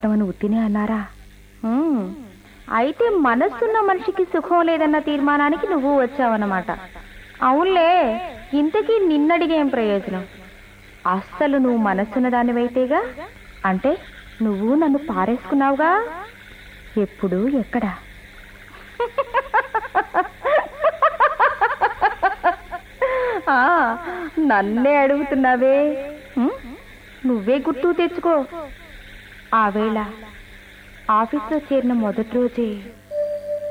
కట్నమని ఉత్తినే అన్నారా హ్మ్. అయితే మనస్సున్న మనిషికి సుఖం లేదన్న తీర్మానానికి నువ్వు వచ్చావన్నమాట అవునులే ఇంతకీ నిన్నడిగేం ప్రయోజనం అస్సలు నువ్వు మనస్సున్న దానివైతేగా అంటే నువ్వు నన్ను పారేసుకున్నావుగా ఎప్పుడు ఎక్కడా ఆ, నన్నే అడుగుతున్నావే హ్మ్? నువ్వే గుర్తు తెచ్చుకో ఆ వేళ ఆఫీస్లో చేరిన మొదటి రోజే